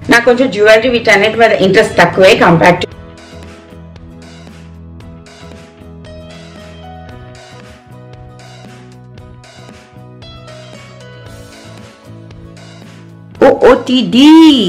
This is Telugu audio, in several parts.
నాకు కొంచెం జ్యువెలరీ వీటన్నిటి మీద ఇంట్రెస్ట్ తక్కువే కంపేర్ టు ఓటీడీ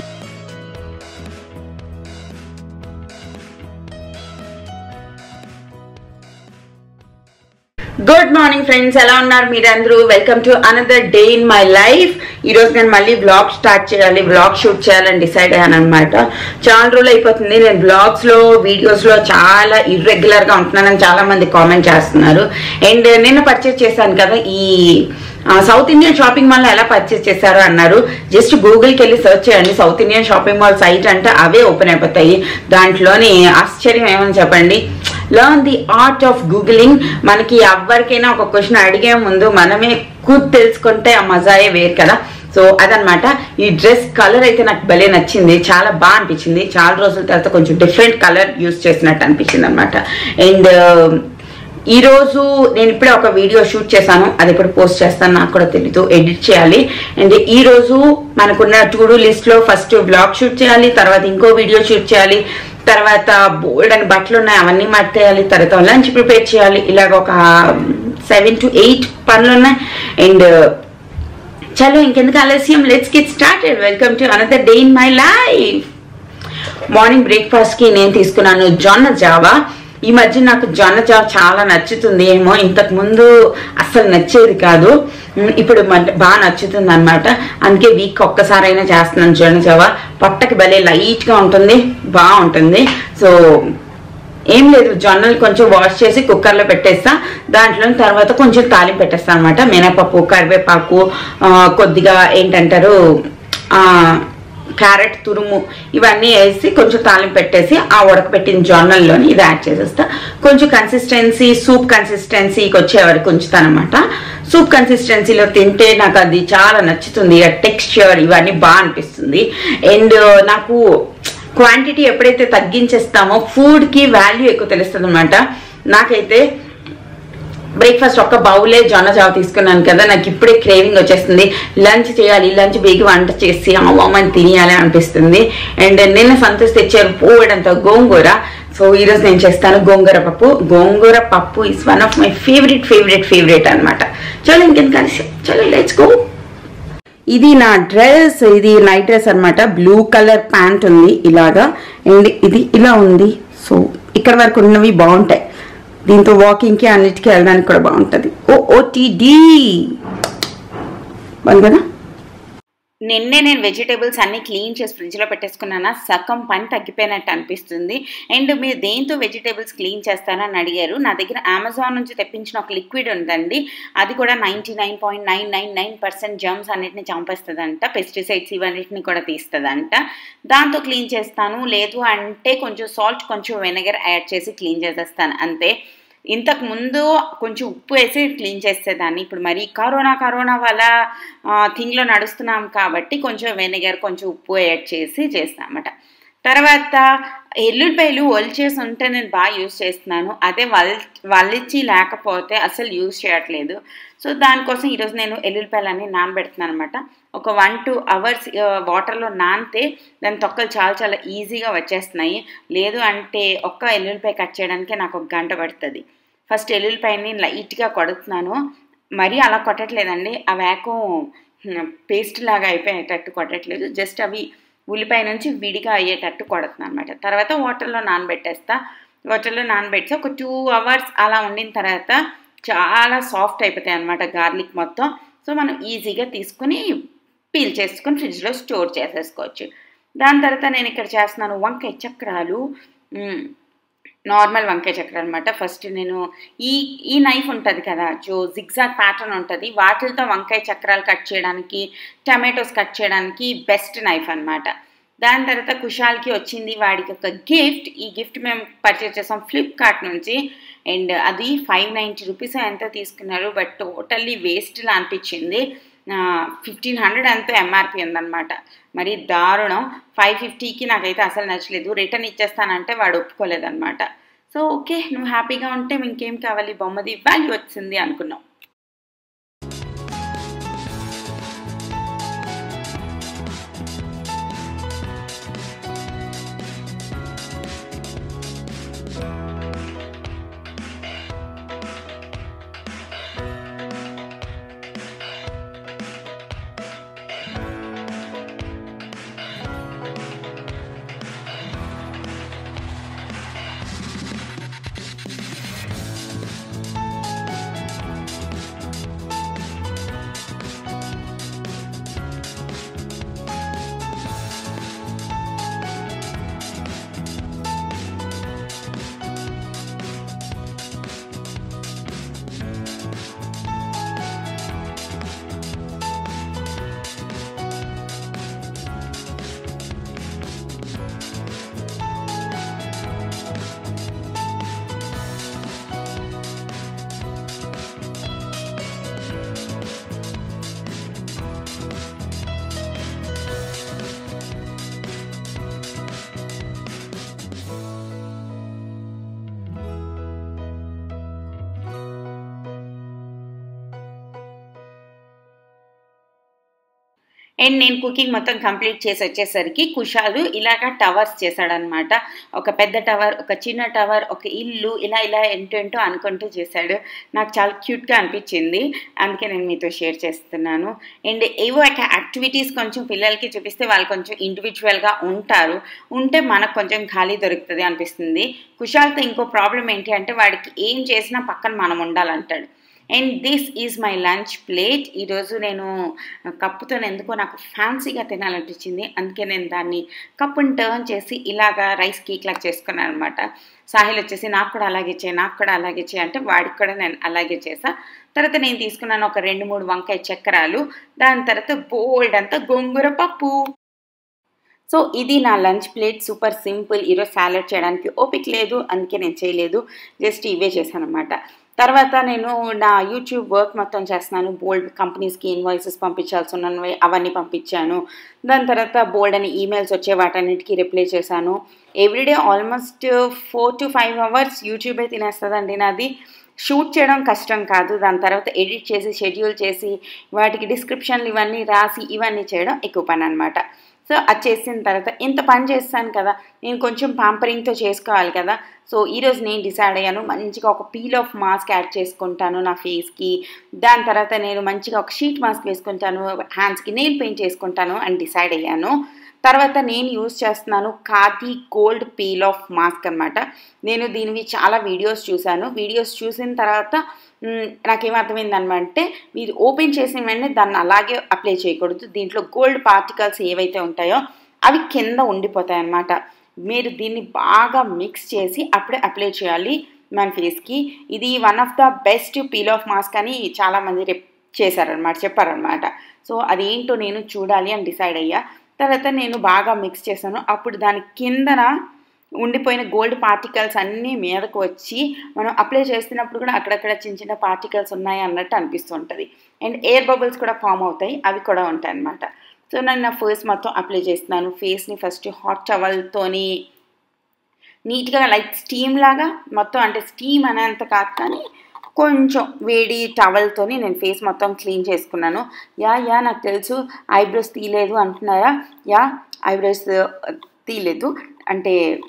గుడ్ మార్నింగ్ ఫ్రెండ్స్ ఎలా ఉన్నారు మీరందరూ welcome to another day in my life ఈ రోజు నేను మళ్ళీ బ్లాగ్ స్టార్ట్ చేయాలి బ్లాగ్ షూట్ చేయాలని డిసైడ్ అయ్యాను అనమాట చాలా రోజులు అయిపోతుంది నేను బ్లాగ్స్ లో వీడియోస్ లో చాలా ఇర్రెగ్యులర్ గా ఉంటున్నానని చాలా మంది కామెంట్ చేస్తున్నారు అండ్ నిన్న పర్చేస్ చేశాను కదా ఈ సౌత్ ఇండియన్ షాపింగ్ మాల్ ఎలా పర్చేస్ చేశారు అన్నారు జస్ట్ గూగుల్కి వెళ్ళి సెర్చ్ చేయండి South Indian shopping mall site అంటే అవే ఓపెన్ అయిపోతాయి దాంట్లోని ఆశ్చర్యం ఏమని చెప్పండి learn the art of googling మనకి ఎవరికైనా ఒక క్వశ్చన్ అడిగే ముందు మనమే కూర్చు తెలుసుకుంటే ఆ మజాయే వేరు కదా సో అదనమాట ఈ డ్రెస్ కలర్ అయితే నాకు భలే నచ్చింది చాలా బాగా అనిపించింది చాలా రోజుల తర్వాత కొంచెం డిఫరెంట్ కలర్ యూస్ చేసినట్టు అనిపించింది అనమాట అండ్ ఈ రోజు నేను ఇప్పుడే ఒక వీడియో షూట్ చేశాను అది ఇప్పుడు పోస్ట్ చేస్తాను నాకు కూడా తెలీదు ఎడిట్ చేయాలి అండ్ ఈ రోజు మనకున్న టు డూ లిస్ట్ లో ఫస్ట్ బ్లాగ్ షూట్ చేయాలి తర్వాత ఇంకో వీడియో షూట్ చేయాలి తర్వాత బోల్డ్ అని బట్టలు ఉన్నాయి అవన్నీ మట్టేయాలి తర్వాత లంచ్ ప్రిపేర్ చేయాలి ఇలాగ ఒక సెవెన్ టు ఎయిట్ పనులు ఉన్నాయి అండ్ చలో ఇంకెందుకు ఆలస్యం let's get started welcome to another day in my life morning breakfast కి నేను తీసుకున్నాను జొన్న జావా ఈ మధ్య నాకు జొన్న జావ చాలా నచ్చుతుంది ఏమో ఇంతకు ముందు అస్సలు నచ్చేది కాదు ఉమ్, ఇప్పుడు మన- బాగా నచ్చుతుంది అనమాట అందుకే వీక్ ఒక్కసారైనా చేస్తున్నాను జొన్న జావ పొట్టకి భలే లైట్ గా ఉంటుంది బాగుంటుంది సో ఏం లేదు జొన్నలు కొంచెం వాష్ చేసి కుక్కర్లో పెట్టేస్తా దాంట్లో తర్వాత కొంచెం తాలింపు పెట్టేస్తా అనమాట మినపప్పు కరివేపాకు ఆ, కొద్దిగా ఏంటంటారు ఆ, క్యారెట్ తురుము ఇవన్నీ వేసి కొంచెం తాలింపు పెట్టేసి ఆ ఉడకపెట్టిన జొన్నల్లోని ఇది యాడ్ చేసేస్తా కొంచెం కన్సిస్టెన్సీ సూప్ కన్సిస్టెన్సీకి వచ్చే వరకు ఉంచుతాను అనమాట సూప్ కన్సిస్టెన్సీలో తింటే నాకు అది చాలా నచ్చుతుంది ఆ టెక్స్చర్ ఇవన్నీ బాగా అనిపిస్తుంది అండ్ నాకు క్వాంటిటీ ఎప్పుడైతే తగ్గించేస్తామో ఫుడ్కి వాల్యూ ఎక్కువ తెలుస్తుంది అనమాట నాకైతే బ్రేక్ఫాస్ట్ ఒక్క బౌలే జొన్న జావ తీసుకున్నాను కదా నాకు ఇప్పుడే క్రేవింగ్ వచ్చేస్తుంది లంచ్ చేయాలి లంచ్ బేగి వంట చేసి అమ్మమ్మని తినేయాలి అనిపిస్తుంది అండ్ నిన్న సంతోష్ తెచ్చారు పోవడంతో గోంగూర సో ఈరోజు నేను చేస్తాను గోంగూర పప్పు gongura pappu is one of my favourite favourite favourite అనమాట చలో ఇంకెందుకు కలిసి చలో లెట్స్ గో ఇది నా డ్రెస్ ఇది నైట్ డ్రెస్ అన్నమాట బ్లూ కలర్ ప్యాంట్ ఉంది ఇలాగా అండ్ ఇది ఇలా ఉంది సో ఇక్కడ వరకు ఉన్నవి బాగుంటాయి దీంతో వాకింగ్కి అన్నిటికీ వెళ్ళడానికి కూడా బాగుంటుంది ఓ ఓటీడీ బాగుంది కదా నిన్నే నేను వెజిటేబుల్స్ అన్ని క్లీన్ చేసి ఫ్రిడ్జ్లో పెట్టేసుకున్నానా సగం పని తగ్గిపోయినట్టు అనిపిస్తుంది అండ్ మీరు దేంతో వెజిటేబుల్స్ క్లీన్ చేస్తారని అడిగారు నా దగ్గర అమెజాన్ నుంచి తెప్పించిన ఒక లిక్విడ్ ఉందండి అది కూడా ninety nine point nine nine nine percent germs అన్నిటిని చంపేస్తుందంట పెస్టిసైడ్స్ ఇవన్నిటిని కూడా తీస్తుందంట దాంతో క్లీన్ చేస్తాను లేదు అంటే కొంచెం సాల్ట్ కొంచెం వెనగర్ యాడ్ చేసి క్లీన్ చేసేస్తాను అంతే ఇంతకు ముందు కొంచెం ఉప్పు వేసి క్లీన్ చేసేదాన్ని ఇప్పుడు మరి కరోనా కరోనా వల్ల థింగ్లో నడుస్తున్నాం కాబట్టి కొంచెం వెనిగర్ కొంచెం ఉప్పు యాడ్ చేసి చేస్తాను అన్నమాట తర్వాత ఎల్లుల్లిపాయలు ఒలిచేసి ఉంటే నేను బాగా యూజ్ చేస్తున్నాను అదే వల్ వలిచి లేకపోతే అసలు యూజ్ చేయట్లేదు సో దానికోసం ఈరోజు నేను ఎల్లుల్లిపాయలన్నీ నానబెడుతున్నాను అనమాట ఒక వన్ టూ అవర్స్ వాటర్లో నానితే దాని తొక్కలు చాలా చాలా ఈజీగా వచ్చేస్తున్నాయి లేదు అంటే ఒక్క ఎల్లుల్లిపాయ కట్ చేయడానికి నాకు ఒక గంట పడుతుంది ఫస్ట్ ఎల్లుల్లిపాయని లైట్గా కొడుతున్నాను మరీ అలా కొట్టట్లేదండి ఆ వేకం పేస్ట్ లాగా అయిపోయేటట్టు కొట్టట్లేదు జస్ట్ అవి ఉల్లిపాయ నుంచి విడిగా అయ్యేటట్టు కొడుతున్నాను అనమాట తర్వాత వాటర్లో నానబెట్టేస్తా వాటర్లో నానబెట్టి ఒక టూ అవర్స్ అలా ఉండిన తర్వాత చాలా సాఫ్ట్ అయిపోతాయి అనమాట గార్లిక్ మొత్తం సో మనం ఈజీగా తీసుకుని పీల్ చేసుకొని ఫ్రిడ్జ్లో స్టోర్ చేసేసుకోవచ్చు దాని తర్వాత నేను ఇక్కడ చేస్తున్నాను వంకాయ చక్రాలు మ్, నార్మల్ వంకాయ చక్రాలు అనమాట ఫస్ట్ నేను ఈ ఈ నైఫ్ ఉంటుంది కదా జో జిగ్జాగ్ ప్యాటర్న్ ఉంటుంది వాటితో వంకాయ చక్రాలు కట్ చేయడానికి టమాటోస్ కట్ చేయడానికి బెస్ట్ నైఫ్ అన్నమాట దాని తర్వాత కుషాల్కి వచ్చింది వాడికి ఒక గిఫ్ట్ ఈ గిఫ్ట్ మేము పర్చేస్ చేసాం ఫ్లిప్కార్ట్ నుంచి అండ్ అది ఫైవ్ నైంటీ రూపీస్ ఎంతో తీసుకున్నారు బట్ టోటల్లీ వేస్ట్లా అనిపించింది ఫిఫ్టీన్ హండ్రెడ్ ఎంతో ఎంఆర్పి ఉందన్నమాట మరి దారుణం ఫైవ్ ఫిఫ్టీకి నాకైతే అసలు నచ్చలేదు రిటర్న్ ఇచ్చేస్తానంటే వాడు ఒప్పుకోలేదన్నమాట సో ఓకే నువ్వు హ్యాపీగా ఉంటే ఇంకేం కావాలి బొమ్మది వాల్యూ వచ్చింది అనుకున్నాం అండ్ నేను కుకింగ్ మొత్తం కంప్లీట్ చేసి వచ్చేసరికి కుషాలు ఇలాగా టవర్స్ చేశాడనమాట ఒక పెద్ద టవర్ ఒక చిన్న టవర్ ఒక ఇల్లు ఇలా ఇలా ఏంటేంటో అనుకుంటూ చేశాడు నాకు చాలా క్యూట్గా అనిపించింది అందుకే నేను మీతో షేర్ చేస్తున్నాను అండ్ ఏవో ఒక యాక్టివిటీస్ కొంచెం పిల్లలకి చూపిస్తే వాళ్ళు కొంచెం ఇండివిజువల్గా ఉంటారు ఉంటే మనకు కొంచెం ఖాళీ దొరుకుతుంది అనిపిస్తుంది కుషాల్తో ఇంకో ప్రాబ్లం ఏంటి అంటే వాడికి ఏం చేసినా పక్కన మనం ఉండాలంటాడు and this is my lunch plate ఈరోజు నేను కప్పుతో ఎందుకో నాకు ఫ్యాన్సీగా తినాలనిపించింది అందుకే నేను దాన్ని కప్పుని టర్న్ చేసి ఇలాగా రైస్ కేక్ లాగా చేసుకున్నాను అనమాట సాహిల్ వచ్చేసి నాకు కూడా అలాగే చేయి నాకు కూడా అలాగే చేయి అంటే వాడికి కూడా నేను అలాగే చేసా తర్వాత నేను తీసుకున్నాను ఒక రెండు మూడు వంకాయ చక్రాలు దాని తర్వాత బోల్డ్ అంతా గోంగూర పప్పు సో ఇది నా లంచ్ ప్లేట్ సూపర్ సింపుల్ ఈరోజు సాలెడ్ చేయడానికి ఓపిక లేదు అందుకే నేను చేయలేదు జస్ట్ ఇవే చేశాను అనమాట తర్వాత నేను నా యూట్యూబ్ వర్క్ మొత్తం చేస్తున్నాను బోల్డ్ కంపెనీస్కి ఇన్వాయిసెస్ పంపించాల్సి ఉన్నవి అవన్నీ పంపించాను దాని తర్వాత బోల్డ్ అని ఈమెయిల్స్ వచ్చే వాటన్నిటికీ రిప్లై చేశాను everyday almost four to five hours యూట్యూబే తినేస్తుందండి నాది షూట్ చేయడం కష్టం కాదు దాని తర్వాత ఎడిట్ చేసి షెడ్యూల్ చేసి వాటికి డిస్క్రిప్షన్లు ఇవన్నీ రాసి ఇవన్నీ చేయడం ఎక్కువ పని అనమాట సో అది చేసిన తర్వాత ఇంత పని చేస్తాను కదా నేను కొంచెం పాంపరింగ్తో చేసుకోవాలి కదా సో ఈరోజు నేను డిసైడ్ అయ్యాను మంచిగా ఒక పీల్ ఆఫ్ మాస్క్ యాడ్ చేసుకుంటాను నా ఫేస్కి దాని తర్వాత నేను మంచిగా ఒక షీట్ మాస్క్ వేసుకుంటాను హ్యాండ్స్కి నెయిల్ పెయింట్ చేసుకుంటాను అని డిసైడ్ అయ్యాను తర్వాత నేను యూజ్ చేస్తున్నాను Khadi gold peel off mask అనమాట నేను దీనివి చాలా వీడియోస్ చూశాను వీడియోస్ చూసిన తర్వాత నాకేం అర్థమైందనమాట మీరు ఓపెన్ చేసిన వెంటనే దాన్ని అలాగే అప్లై చేయకూడదు దీంట్లో గోల్డ్ పార్టికల్స్ ఏవైతే ఉంటాయో అవి కింద ఉండిపోతాయి అన్నమాట మీరు దీన్ని బాగా మిక్స్ చేసి అప్పుడే అప్లై చేయాలి మన ఫేస్కి ఇది one of the best peel off mask అని చాలామంది రేప్ చేశారనమాట చెప్పారనమాట సో అదేంటో నేను చూడాలి అని డిసైడ్ అయ్యా తర్వాత నేను బాగా మిక్స్ చేశాను అప్పుడు దాని కిందన ఉండిపోయిన గోల్డ్ పార్టికల్స్ అన్నీ మీదకు వచ్చి మనం అప్లై చేస్తున్నప్పుడు కూడా అక్కడక్కడ చిన్న చిన్న పార్టికల్స్ ఉన్నాయి అన్నట్టు అనిపిస్తుంటుంది అండ్ ఎయిర్ బబుల్స్ కూడా ఫామ్ అవుతాయి అవి కూడా ఉంటాయి అన్నమాట సో నేను నా ఫేస్ మొత్తం అప్లై చేస్తున్నాను ఫేస్ని ఫస్ట్ హాట్ టవల్తోని నీట్గా లైక్ స్టీమ్ లాగా మొత్తం అంటే స్టీమ్ అనేంత కాదు కానీ కొంచెం వేడి టవల్తోని నేను ఫేస్ మొత్తం క్లీన్ చేసుకున్నాను యా యా నాకు తెలుసు ఐబ్రోస్ తీయలేదు అంటున్నారా యా ఐబ్రోస్ తీయలేదు అంటే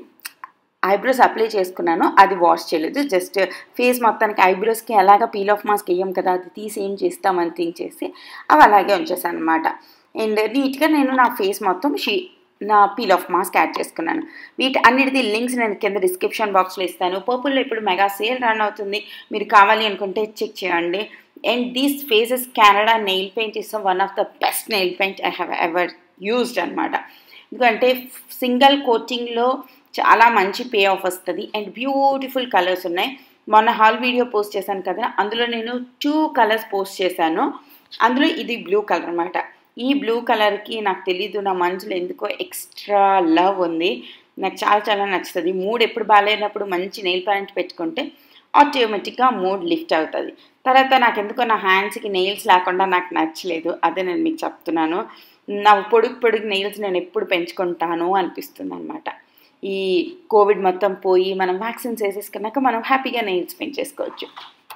ఐబ్రోస్ అప్లై చేసుకున్నాను అది వాష్ చేయలేదు జస్ట్ ఫేస్ మొత్తానికి ఐబ్రోస్కి ఎలాగ పీల్ ఆఫ్ మాస్క్ వేయం కదా అది తీసి ఏం చేస్తామని థింక్ చేసి అవి అలాగే ఉంచేసాను అనమాట అండ్ నీట్గా నేను నా ఫేస్ మొత్తం షీ నా పీల్ ఆఫ్ మాస్క్ యాడ్ చేసుకున్నాను వీటి అన్నిటిది లింక్స్ నేను కింద డిస్క్రిప్షన్ బాక్స్లో ఇస్తాను పర్పుల్లో ఇప్పుడు మెగా సేల్ రన్ అవుతుంది మీరు కావాలి అనుకుంటే చెక్ చేయండి and these faces Canada nail paint is one of the best nail paint I have ever used అనమాట ఎందుకంటే సింగిల్ కోటింగ్లో చాలా మంచి పే ఆఫ్ వస్తుంది అండ్ బ్యూటిఫుల్ కలర్స్ ఉన్నాయి మొన్న హాల్ వీడియో పోస్ట్ చేశాను కదా అందులో నేను టూ కలర్స్ పోస్ట్ చేశాను అందులో ఇది బ్లూ కలర్ అనమాట ఈ బ్లూ కలర్కి నాకు తెలీదు నా మనసులో ఎందుకో ఎక్స్ట్రా లవ్ ఉంది నాకు చాలా చాలా నచ్చుతుంది మూడ్ ఎప్పుడు బాగాలేనప్పుడు మంచి నెయిల్ పాయింట్ పెట్టుకుంటే ఆటోమేటిక్గా మూడ్ లిఫ్ట్ అవుతుంది తర్వాత నాకు ఎందుకో నా హ్యాండ్స్కి నెయిల్స్ లేకుండా నాకు నచ్చలేదు అదే నేను మీకు చెప్తున్నాను నా పొడుగు పొడుగు నెయిల్స్ నేను ఎప్పుడు పెంచుకుంటాను అనిపిస్తుంది అనమాట ఈ కోవిడ్ మొత్తం పోయి మనం వ్యాక్సిన్స్ వేసేసుకున్నాక మనం హ్యాపీగా నెయిల్స్ పెంచేసుకోవచ్చు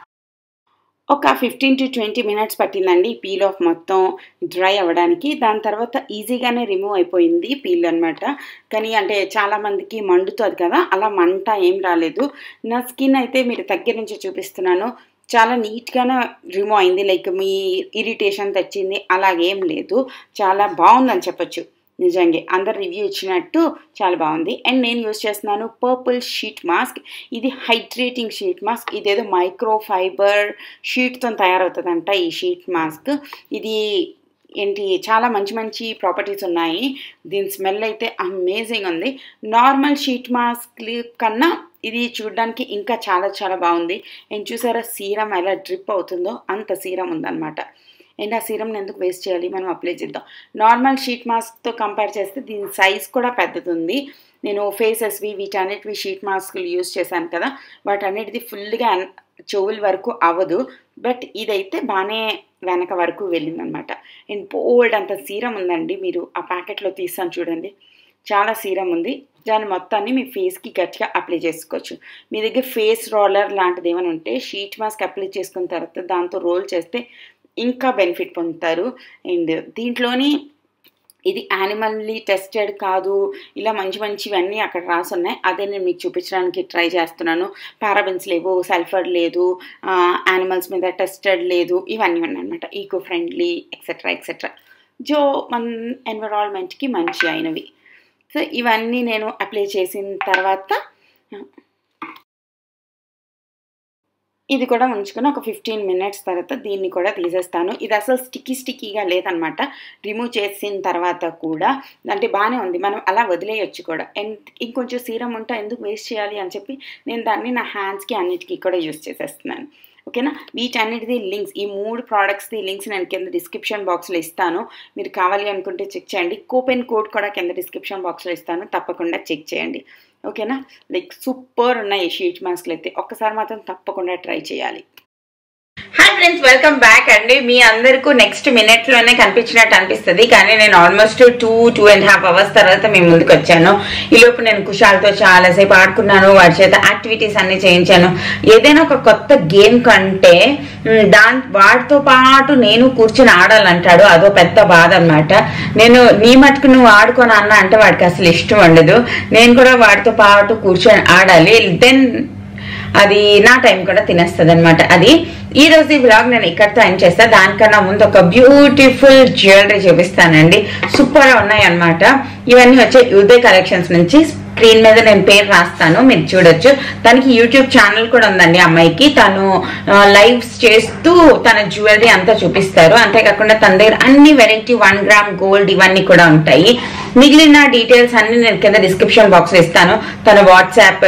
ఒక ఫిఫ్టీన్ టు ట్వంటీ మినిట్స్ పట్టిందండి పీల్ ఆఫ్ మొత్తం డ్రై అవ్వడానికి దాని తర్వాత ఈజీగానే రిమూవ్ అయిపోయింది పీల్ అనమాట కానీ అంటే చాలామందికి మండుతుంది కదా అలా మంట ఏం రాలేదు నా స్కిన్ అయితే మీరు దగ్గర నుంచి చూపిస్తున్నాను చాలా నీట్గానే రిమూవ్ అయింది లైక్ మీ ఇరిటేషన్ తెచ్చింది అలాగేం లేదు చాలా బాగుందని చెప్పొచ్చు నిజంగా అందరు రివ్యూ ఇచ్చినట్టు చాలా బాగుంది అండ్ నేను యూస్ చేస్తున్నాను పర్పుల్ షీట్ మాస్క్ ఇది హైడ్రేటింగ్ షీట్ మాస్క్ ఇదేదో మైక్రో ఫైబర్ షీట్తో తయారవుతుందంట ఈ షీట్ మాస్క్ ఇది ఏంటి చాలా మంచి మంచి ప్రాపర్టీస్ ఉన్నాయి దీని స్మెల్ అయితే అమేజింగ్ ఉంది నార్మల్ షీట్ మాస్క్ కన్నా ఇది చూడడానికి ఇంకా చాలా చాలా బాగుంది అండ్ చూసారా సీరం ఎలా డ్రిప్ అవుతుందో అంత సీరం ఉందన్నమాట అండ్ ఆ సీరం ఎందుకు వేస్ట్ చేయాలి మనం అప్లై చేద్దాం నార్మల్ షీట్ మాస్క్తో కంపేర్ చేస్తే దీని సైజ్ కూడా పెద్దది నేను ఫేసెస్వి వీటన్నిటివి షీట్ మాస్కులు యూస్ చేశాను కదా వాటన్నిటిది ఫుల్గా చెవుల వరకు అవ్వదు బట్ ఇదైతే బాగానే వెనక వరకు వెళ్ళిందనమాట అండ్ బోల్డ్ అంత సీరం ఉందండి మీరు ఆ ప్యాకెట్లో తీసాను చూడండి చాలా సీరం ఉంది దాని మొత్తాన్ని మీ ఫేస్కి గట్టిగా అప్లై చేసుకోవచ్చు మీ దగ్గర ఫేస్ రోలర్ లాంటిది ఏమైనా ఉంటే షీట్ మాస్క్ అప్లై చేసుకున్న తర్వాత దాంతో రోల్ చేస్తే ఇంకా బెనిఫిట్ పొందుతారు అండ్ దీంట్లోని ఇది యానిమల్లీ టెస్టెడ్ కాదు ఇలా మంచి మంచివన్నీ అక్కడ రాసున్నాయి అదే నేను మీకు చూపించడానికి ట్రై చేస్తున్నాను పారాబెన్స్ లేవు సల్ఫర్ లేదు యానిమల్స్ మీద టెస్టెడ్ లేదు ఇవన్నీ ఉన్నాయన్నమాట ఈకో ఫ్రెండ్లీ ఎక్సెట్రా ఎక్సెట్రా జో మన ఎన్విరాన్మెంట్కి మంచి అయినవి సో ఇవన్నీ నేను అప్లై చేసిన తర్వాత ఇది కూడా ఉంచుకొని ఒక ఫిఫ్టీన్ మినిట్స్ తర్వాత దీన్ని కూడా తీసేస్తాను ఇది అసలు స్టిక్కీ స్టిక్కీగా లేదనమాట రిమూవ్ చేసిన తర్వాత కూడా అంటే బాగానే ఉంది మనం అలా వదిలేయచ్చు కూడా అండ్ ఇంకొంచెం సీరం ఉంటే ఎందుకు వేస్ట్ చేయాలి అని చెప్పి నేను దాన్ని నా హ్యాండ్స్కి అన్నిటికీ కూడా యూస్ చేసేస్తున్నాను ఓకేనా వీటన్నిటిది లింక్స్ ఈ మూడు ప్రోడక్ట్స్ది లింక్స్ నేను కింద డిస్క్రిప్షన్ బాక్స్లో ఇస్తాను మీరు కావాలి అనుకుంటే చెక్ చేయండి కూపెన్ కోడ్ కూడా కింద డిస్క్రిప్షన్ బాక్స్లో ఇస్తాను తప్పకుండా చెక్ చేయండి ఓకేనా లైక్ సూపర్ ఉన్నాయి షీట్ మాస్క్లు అయితే ఒక్కసారి మాత్రం తప్పకుండా ట్రై చేయాలి హాయ్ ఫ్రెండ్స్ వెల్కమ్ బ్యాక్ అండి మీ అందరికీ నెక్స్ట్ మినిట్ లోనే కనిపించినట్టు అనిపిస్తుంది కానీ నేను almost two two and half hours తర్వాత మీ ముందుకు వచ్చాను ఈ లోపు నేను కుషాల్తో చాలాసేపు ఆడుకున్నాను వాడి చేత యాక్టివిటీస్ అన్ని చేయించాను ఏదైనా ఒక కొత్త గేమ్ కంటే మ్, దాని వాడితో పాటు నేను కూర్చుని ఆడాలంటాడు అదో పెద్ద బాధ అనమాట నేను నీ మటుకు నువ్వు ఆడుకొని అన్న అంటే వాడికి అసలు ఇష్టం ఉండదు నేను కూడా వాడితో పాటు కూర్చొని ఆడాలి దెన్ అది నా టైం కూడా తినేస్తుంది అనమాట అది ఈ రోజు ఈ బ్లాగ్ నేను ఇక్కడితో ఎండ్ చేస్తా దానికన్నా ముందు ఒక బ్యూటిఫుల్ జ్యువెలరీ చూపిస్తానండి సూపర్ ఉన్నాయి అనమాట ఇవన్నీ వచ్చే ఉదయ్ కలెక్షన్స్ నుంచి స్క్రీన్ మీద నేను పేరు రాస్తాను మీరు చూడొచ్చు తనకి యూట్యూబ్ ఛానల్ కూడా ఉందండి అమ్మాయికి తను లైవ్స్ చేస్తూ తన జ్యువెలరీ అంతా చూపిస్తారు అంతేకాకుండా తన దగ్గర అన్ని వెరైటీ వన్ గ్రామ్ గోల్డ్ ఇవన్నీ కూడా ఉంటాయి మిగిలిన డీటెయిల్స్ అన్ని నేను కింద డిస్క్రిప్షన్ బాక్స్ లో ఇస్తాను తన వాట్సాప్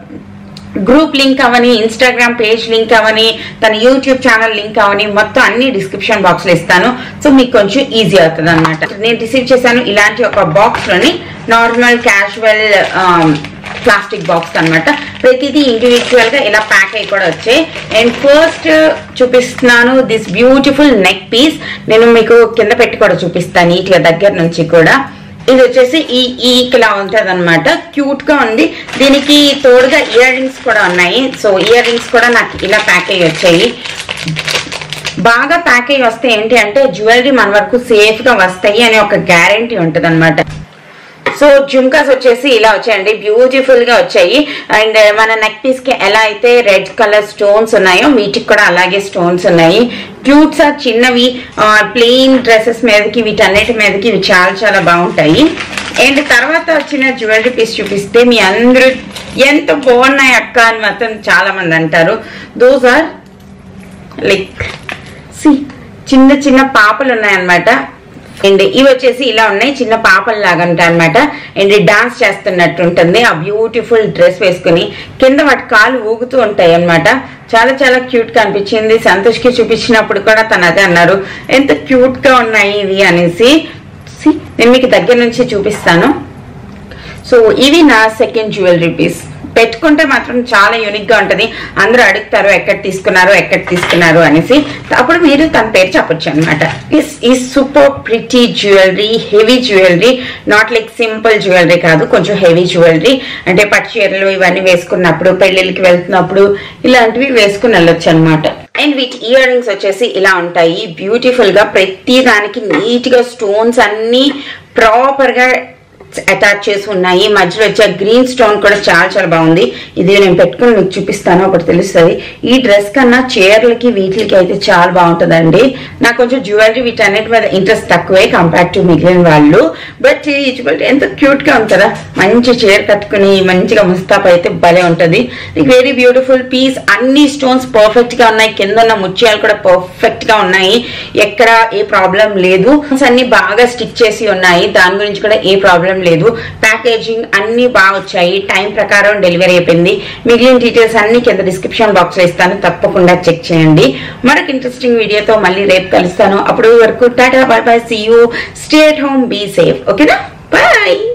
గ్రూప్ లింక్ అవని ఇన్స్టాగ్రామ్ పేజ్ లింక్ అవని తన యూట్యూబ్ ఛానల్ లింక్ అవని మొత్తం అన్ని డిస్క్రిప్షన్ బాక్స్ లో ఇస్తాను సో మీకు కొంచెం ఈజీ అవుతుంది అనమాట నేను రిసీవ్ చేశాను ఇలాంటి ఒక బాక్స్ లోని నార్మల్ క్యాజువల్ ప్లాస్టిక్ బాక్స్ అన్నమాట ప్రతిదీ ఇండివిజువల్ గా ఇలా ప్యాక్ అయి కూడా వచ్చాయి అండ్ ఫస్ట్ చూపిస్తున్నాను దిస్ బ్యూటిఫుల్ నెక్ పీస్ నేను మీకు కింద పెట్టి కూడా చూపిస్తాను నీట్ గా దగ్గర నుంచి కూడా ఇది వచ్చేసి ఈ ఈ ఇలా ఉంటది అనమాట క్యూట్ గా ఉంది దీనికి తోడుగా ఇయర్ రింగ్స్ కూడా ఉన్నాయి సో ఇయర్ రింగ్స్ కూడా నాకు ఇలా ప్యాక్ అయ్యి వచ్చాయి బాగా ప్యాక్ అయ్యి వస్తే ఏంటి అంటే జ్యువెలరీ మన వరకు సేఫ్ గా వస్తాయి అనే ఒక గ్యారంటీ ఉంటది అనమాట సో జుమ్కాస్ వచ్చేసి ఇలా వచ్చాయండి బ్యూటిఫుల్ గా వచ్చాయి అండ్ మన నెక్ పీస్ కి ఎలా అయితే రెడ్ కలర్ స్టోన్స్ ఉన్నాయో వీటికి కూడా అలాగే స్టోన్స్ ఉన్నాయి క్యూట్స్ ఆ చిన్నవి ప్లెయిన్ డ్రెస్సెస్ మీదకి వీటన్నిటి మీదకి ఇవి చాలా చాలా బాగుంటాయి అండ్ తర్వాత వచ్చిన జ్యువెలరీ పీస్ చూపిస్తే మీ అందరూ ఎంత బాగున్నాయి అక్క అని మాత్రం చాలా మంది అంటారు దోస్ ఆర్ లైక్ సి చిన్న చిన్న పాపలు ఉన్నాయన్నమాట అండ్ ఇవి వచ్చేసి ఇలా ఉన్నాయి చిన్న పాపలు లాగా ఉంటాయి అనమాట అండ్ డాన్స్ చేస్తున్నట్టు ఉంటుంది ఆ బ్యూటిఫుల్ డ్రెస్ వేసుకుని కింద వాటి కాలు ఊగుతూ ఉంటాయి అన్నమాట చాలా చాలా క్యూట్ గా అనిపించింది సంతోష్ కి చూపించినప్పుడు కూడా తను అదే అన్నారు ఎంత క్యూట్ గా ఉన్నాయి ఇవి అనేసి See, నేను మీకు దగ్గర నుంచి చూపిస్తాను సో ఇవి నా సెకండ్ జ్యువెలరీ పీస్ పెట్టుకుంటే మాత్రం చాలా యూనిక్ గా ఉంటది అందరూ అడుగుతారు ఎక్కడ తీసుకున్నారు ఎక్కడ తీసుకున్నారు అనేసి అప్పుడు మీరు తన పేరు చెప్పొచ్చు అనమాట ఈ super pretty jewellery heavy jewellery not like simple jewellery కాదు కొంచెం హెవీ జ్యువెలరీ అంటే పట్టు చీరలు ఇవన్నీ వేసుకున్నప్పుడు పెళ్లిళ్ళకి వెళ్తున్నప్పుడు ఇలాంటివి వేసుకుని వెళ్ళొచ్చు అనమాట అండ్ వీటి ఇయర్ రింగ్స్ వచ్చేసి ఇలా ఉంటాయి బ్యూటిఫుల్ గా ప్రతి దానికి నీట్ గా స్టోన్స్ అన్ని ప్రాపర్ గా అటాచ్ చేసి ఉన్నాయి మధ్యలో వచ్చే గ్రీన్ స్టోన్ కూడా చాలా చాలా బాగుంది ఇది నేను పెట్టుకుని మీకు చూపిస్తాను ఒకటి తెలుస్తుంది ఈ డ్రెస్ కన్నా చీరలకి వీటికి అయితే చాలా బాగుంటుందండి నాకు కొంచెం జ్యువెలరీ వీటన్నిటి మీద ఇంట్రెస్ట్ తక్కువే కంపేర్ టు మిగిలిన వాళ్ళు బట్ ఈ జ్యువెలరీ ఎంత క్యూట్ గా ఉంటుందా మంచి చీర కట్టుకుని మంచిగా ముస్తాబ్ అయితే భలే ఉంటుంది వెరీ బ్యూటిఫుల్ పీస్ అన్ని స్టోన్స్ పర్ఫెక్ట్ గా ఉన్నాయి కింద ఉన్న ముత్యాలు కూడా పర్ఫెక్ట్ గా ఉన్నాయి ఎక్కడ ఏ ప్రాబ్లం లేదు అన్ని బాగా స్టిక్ చేసి ఉన్నాయి దాని గురించి కూడా ఏ ప్రాబ్లం లేదు ప్యాకేజింగ్ అన్ని బాగా వచ్చాయి టైం ప్రకారం డెలివరీ అయిపోయింది మిగిలిన డీటెయిల్స్ అన్ని కింద డిస్క్రిప్షన్ బాక్స్ లో ఇస్తాను తప్పకుండా చెక్ చేయండి మరొక ఇంట్రెస్టింగ్ వీడియోతో మళ్ళీ రేపు కలుస్తాను అప్పుడు వరకు tata bye bye see you stay at home be safe ఓకేనా బాయ్